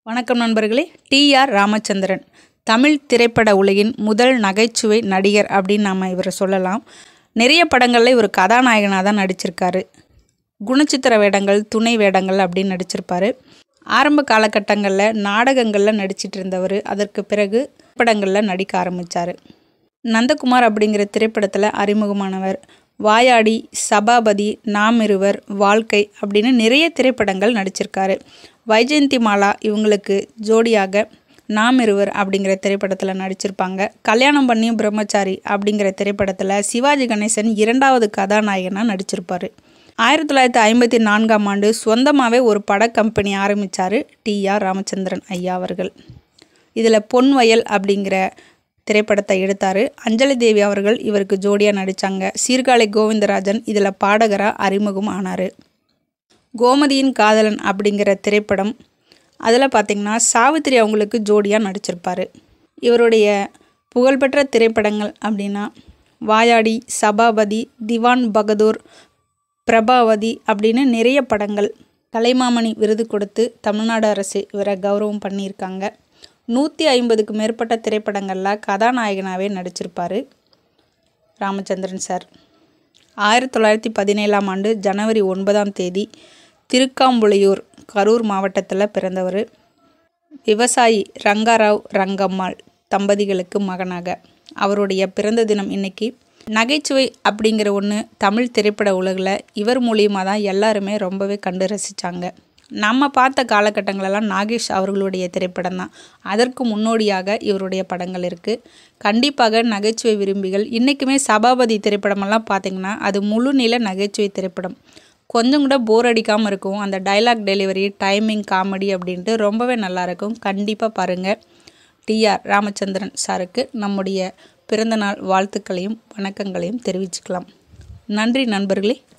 வணக்கம் நண்பர்களே டிஆர் ராமச்சந்திரன் தமிழ் திரைப்பட உலகின் முதல் நகைச்சுவை நடிகர் அப்படின்னு நாம் இவரை சொல்லலாம் நிறைய படங்களில் இவர் கதாநாயகனாக தான் நடிச்சிருக்காரு குணச்சித்திர வேடங்கள் துணை வேடங்கள் அப்படின்னு நடிச்சிருப்பாரு ஆரம்ப காலகட்டங்களில் நாடகங்களில் நடிச்சிட்டு இருந்தவர் அதற்கு பிறகு படங்களில் நடிக்க ஆரம்பித்தார் நந்தகுமார் அப்படிங்கிற திரைப்படத்தில் அறிமுகமானவர் வாயாடி சபாபதி நாம் இருவர் வாழ்க்கை அப்படின்னு நிறைய திரைப்படங்கள் நடிச்சிருக்காரு வைஜெயந்தி மாலா இவங்களுக்கு ஜோடியாக நாம் இருவர் அப்படிங்கிற திரைப்படத்தில் நடிச்சிருப்பாங்க கல்யாணம் பண்ணியும் பிரம்மச்சாரி அப்படிங்கிற திரைப்படத்தில் சிவாஜி கணேசன் இரண்டாவது கதாநாயகனாக நடிச்சிருப்பார் ஆயிரத்தி தொள்ளாயிரத்தி ஐம்பத்தி நான்காம் ஆண்டு சொந்தமாகவே ஒரு பட கம்பெனி ஆரம்பித்தார் டிஆர் ராமச்சந்திரன் ஐயா அவர்கள் இதில் பொன்வயல் அப்படிங்கிற திரைப்படத்தை எடுத்தார் அஞ்சலி தேவி அவர்கள் இவருக்கு ஜோடியாக நடித்தாங்க சீர்காழி கோவிந்தராஜன் இதில் பாடகராக அறிமுகம் ஆனார் கோமதியின் காதலன் அப்படிங்கிற திரைப்படம் அதில் பார்த்திங்கன்னா சாவித்திரி அவங்களுக்கு ஜோடியாக நடிச்சிருப்பார் இவருடைய புகழ்பெற்ற திரைப்படங்கள் அப்படின்னா வாயாடி சபாபதி திவான் பகதூர் பிரபாவதி அப்படின்னு நிறைய படங்கள் கலைமாமணி விருது கொடுத்து தமிழ்நாடு அரசு இவரை கௌரவம் பண்ணியிருக்காங்க நூற்றி ஐம்பதுக்கு மேற்பட்ட திரைப்படங்களில் கதாநாயகனாகவே நடிச்சிருப்பார் ராமச்சந்திரன் சார் ஆயிரத்தி தொள்ளாயிரத்தி பதினேழாம் ஆண்டு ஜனவரி ஒன்பதாம் தேதி திருக்காம்புலியூர் கரூர் மாவட்டத்தில் பிறந்தவர் விவசாயி ரங்காராவ் ரங்கம்மாள் தம்பதிகளுக்கு மகனாக அவருடைய பிறந்த தினம் இன்னைக்கு நகைச்சுவை அப்படிங்கிற ஒன்று தமிழ் திரைப்பட உலகில் இவர் மூலியமாக தான் எல்லாருமே ரொம்பவே கண்டு ரசித்தாங்க நம்ம பார்த்த காலகட்டங்களெல்லாம் நாகேஷ் அவர்களுடைய திரைப்படம் தான் அதற்கு முன்னோடியாக இவருடைய படங்கள் இருக்குது கண்டிப்பாக நகைச்சுவை விரும்பிகள் இன்றைக்குமே சபாபதி திரைப்படமெல்லாம் பார்த்திங்கன்னா அது முழு நில நகைச்சுவை திரைப்படம் கொஞ்சம் கூட போர் அடிக்காமல் இருக்கும் அந்த டைலாக் டெலிவரி டைமிங் காமெடி அப்படின்ட்டு ரொம்பவே நல்லாயிருக்கும் கண்டிப்பாக பாருங்கள் டிஆர் ராமச்சந்திரன் சாருக்கு நம்முடைய பிறந்தநாள் வாழ்த்துக்களையும் வணக்கங்களையும் தெரிவிச்சுக்கலாம் நன்றி நண்பர்களே